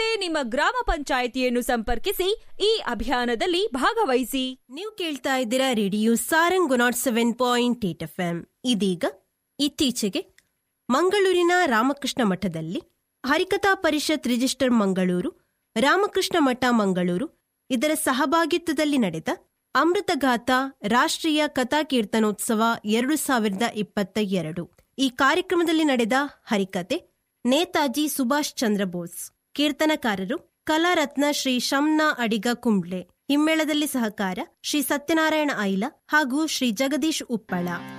ನಿಮ್ಮ ಗ್ರಾಮ ಪಂಚಾಯಿತಿಯನ್ನು ಸಂಪರ್ಕಿಸಿ ಈ ಅಭಿಯಾನದಲ್ಲಿ ಭಾಗವಹಿಸಿ ನೀವು ಕೇಳ್ತಾ ಇದ್ದೀರಾ radio Sarang nought seven point eight F M ಇದೀಗ ಇತ್ತೀಚೆಗೆ ಮಂಗಳೂರಿನ ರಾಮಕೃಷ್ಣ ಮಠದಲ್ಲಿ ಹರಿಕಥಾ ಪರಿಷತ್ ರಿಜಿಸ್ಟರ್ ಮಂಗಳೂರು ರಾಮಕೃಷ್ಣ ಮಠ ಮಂಗಳೂರು ಇದರ ಸಹಭಾಗಿತ್ವದಲ್ಲಿ ನಡೆದ ಅಮೃತಗಾಥ ರಾಷ್ಟ್ರೀಯ ಕಥಾ ಕೀರ್ತನೋತ್ಸವ ಎರಡು ಸಾವಿರದ ಇಪ್ಪತ್ತ ಎರಡು ಈ ಕಾರ್ಯಕ್ರಮದಲ್ಲಿ ನಡೆದ ಹರಿಕತೆ ನೇತಾಜಿ ಸುಭಾಷ್ ಚಂದ್ರ ಬೋಸ್ ಕೀರ್ತನಕಾರರು ಕಲಾರತ್ನ ಶ್ರೀ ಶಮ್ನಾ ಅಡಿಗ ಕುಂಬ್ಳೆ ಹಿಮ್ಮೇಳದಲ್ಲಿ ಸಹಕಾರ ಶ್ರೀ ಸತ್ಯನಾರಾಯಣ ಐಲ ಹಾಗೂ ಶ್ರೀ ಜಗದೀಶ್ ಉಪ್ಪಳ